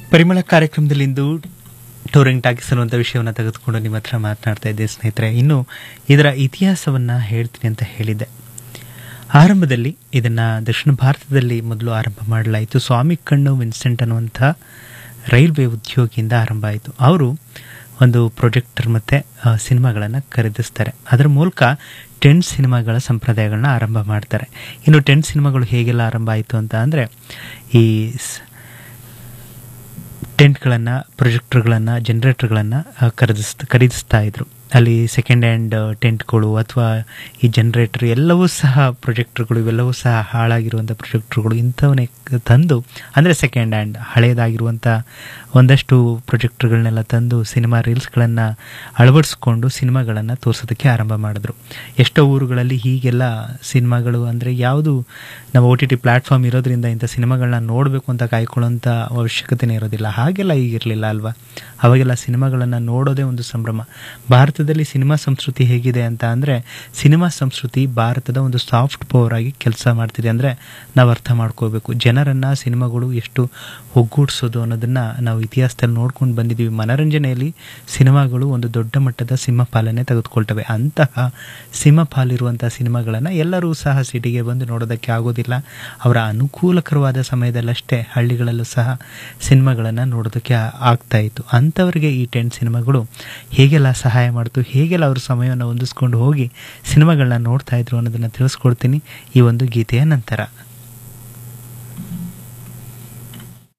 ಪರಿಮಳ ಕಾರ್ಯಕ್ರಮದಲ್ಲಿ ಇಂದು touring talkies ಅನ್ನುವಂಥ ವಿಷಯವನ್ನು ತೆಗೆದುಕೊಂಡು ನಿಮ್ಮ ಹತ್ರ ಮಾತನಾಡ್ತಾ ಇದ್ದೆ ಸ್ನೇಹಿತರೆ ಇನ್ನು ಇದರ ಇತಿಹಾಸವನ್ನು ಹೇಳ್ತೀನಿ ಅಂತ ಹೇಳಿದ್ದೆ ಆರಂಭದಲ್ಲಿ ಇದನ್ನು ದಕ್ಷಿಣ ಭಾರತದಲ್ಲಿ ಮೊದಲು ಆರಂಭ ಮಾಡಲಾಯಿತು ಸ್ವಾಮಿ ಕಣ್ಣು ವಿನ್ಸೆಂಟ್ ಅನ್ನುವಂಥ ರೈಲ್ವೆ ಉದ್ಯೋಗಿಯಿಂದ ಆರಂಭ ಆಯಿತು ಅವರು ಒಂದು ಪ್ರೊಜೆಕ್ಟರ್ ಮತ್ತು ಸಿನಿಮಾಗಳನ್ನು ಖರೀದಿಸ್ತಾರೆ ಅದರ ಮೂಲಕ ಟೆಂಟ್ ಸಿನಿಮಾಗಳ ಸಂಪ್ರದಾಯಗಳನ್ನ ಆರಂಭ ಮಾಡ್ತಾರೆ ಇನ್ನು ಟೆಂಟ್ ಸಿನಿಮಾಗಳು ಹೇಗೆಲ್ಲ ಆರಂಭ ಆಯಿತು ಅಂತ ಅಂದರೆ ಈ ಸ್- ಟೆಂಟ್ಗಳನ್ನು ಪ್ರೊಜೆಕ್ಟರ್ಗಳನ್ನು ಜನ್ರೇಟರ್ಗಳನ್ನು ಖರೀದಿಸ್ ಖರೀದಿಸ್ತಾ ಇದ್ರು ಅಲ್ಲಿ ಸೆಕೆಂಡ್ ಹ್ಯಾಂಡ್ ಟೆಂಟ್ಗಳು ಅಥವಾ ಈ ಜನ್ರೇಟರ್ ಎಲ್ಲವೂ ಸಹ ಪ್ರೊಜೆಕ್ಟರ್ಗಳು ಇವೆಲ್ಲವೂ ಸಹ ಹಾಳಾಗಿರುವಂಥ ಪ್ರೊಜೆಕ್ಟರ್ಗಳು ಇಂಥವನ್ನೇ ತಂದು ಅಂದರೆ ಸೆಕೆಂಡ್ ಹ್ಯಾಂಡ್ ಹಳೆಯದಾಗಿರುವಂಥ ಒಂದಷ್ಟು ಪ್ರೊಜೆಕ್ಟರ್ಗಳನ್ನೆಲ್ಲ ತಂದು ಸಿನಿಮಾ ರೀಲ್ಸ್ಗಳನ್ನು ಅಳವಡಿಸ್ಕೊಂಡು ಸಿನಿಮಾಗಳನ್ನು ತೋರಿಸೋದಕ್ಕೆ ಆರಂಭ ಮಾಡಿದ್ರು ಎಷ್ಟೋ ಊರುಗಳಲ್ಲಿ ಹೀಗೆಲ್ಲ ಸಿನಿಮಾಗಳು ಅಂದರೆ ಯಾವುದು ನಾವು ಓ ಟಿ ಟಿ ಪ್ಲ್ಯಾಟ್ಫಾರ್ಮ್ ಇರೋದ್ರಿಂದ ಇಂಥ ಸಿನಿಮಾಗಳನ್ನ ನೋಡಬೇಕು ಅಂತ ಕಾಯ್ಕೊಳ್ಳೋಂಥ ಅವಶ್ಯಕತೆನೇ ಇರೋದಿಲ್ಲ ಹಾಗೆಲ್ಲ ಈಗಿರಲಿಲ್ಲ ಅಲ್ವಾ ಅವಾಗೆಲ್ಲ ಸಿನಿಮಾಗಳನ್ನು ನೋಡೋದೇ ಒಂದು ಸಂಭ್ರಮ ಭಾರತದಲ್ಲಿ ಸಿನಿಮಾ ಸಂಸ್ಕೃತಿ ಹೇಗಿದೆ ಅಂತ ಅಂದರೆ ಸಿನಿಮಾ ಸಂಸ್ಕೃತಿ ಭಾರತದ ಒಂದು ಸಾಫ್ಟ್ ಪವರ್ ಆಗಿ ಕೆಲಸ ಮಾಡ್ತಿದೆ ಅಂದರೆ ನಾವು ಅರ್ಥ ಮಾಡ್ಕೋಬೇಕು ಜನರನ್ನು ಸಿನಿಮಾಗಳು ಎಷ್ಟು ಒಗ್ಗೂಡಿಸೋದು ಅನ್ನೋದನ್ನು ನಾವು ಇತಿಹಾಸದಲ್ಲಿ ನೋಡ್ಕೊಂಡು ಬಂದಿದ್ದೀವಿ ಮನರಂಜನೆಯಲ್ಲಿ ಸಿನಿಮಾಗಳು ಒಂದು ದೊಡ್ಡ ಮಟ್ಟದ ಸಿಂಹಪಾಲನೆ ತೆಗೆದುಕೊಳ್ತವೆ ಅಂತಹ ಸಿಂಹಪಾಲಿರುವಂಥ ಸಿನಿಮಾಗಳನ್ನು ಎಲ್ಲರೂ ಸಹ ಸಿಟಿಗೆ ಬಂದು ನೋಡೋದಕ್ಕೆ ಆಗೋದಿಲ್ಲ ಅವರ ಅನುಕೂಲಕರವಾದ ಸಮಯದಲ್ಲಷ್ಟೇ ಹಳ್ಳಿಗಳಲ್ಲೂ ಸಹ ಸಿನಿಮಾಗಳನ್ನು ನೋಡೋದಕ್ಕೆ ಆ- ಆಗ್ತಾ ಇತ್ತು ಅಂಥವರಿಗೆ ಈ ಟೆಂಟ್ ಸಿನಿಮಾಗಳು ಹೇಗೆಲ್ಲ ಸಹಾಯ ಮಾಡ್ತು ಹೇಗೆಲ್ಲ ಅವ್ರ ಸಮಯವನ್ನು ಹೊಂದಿಸ್ಕೊಂಡು ಹೋಗಿ ಸಿನಿಮಾಗಳನ್ನ ನೋಡ್ತಾ ಇದ್ರು ಅನ್ನೋದನ್ನು ತಿಳಿಸ್ಕೊಡ್ತೀನಿ ಈ ಒಂದು ಗೀತೆಯ ನಂತರ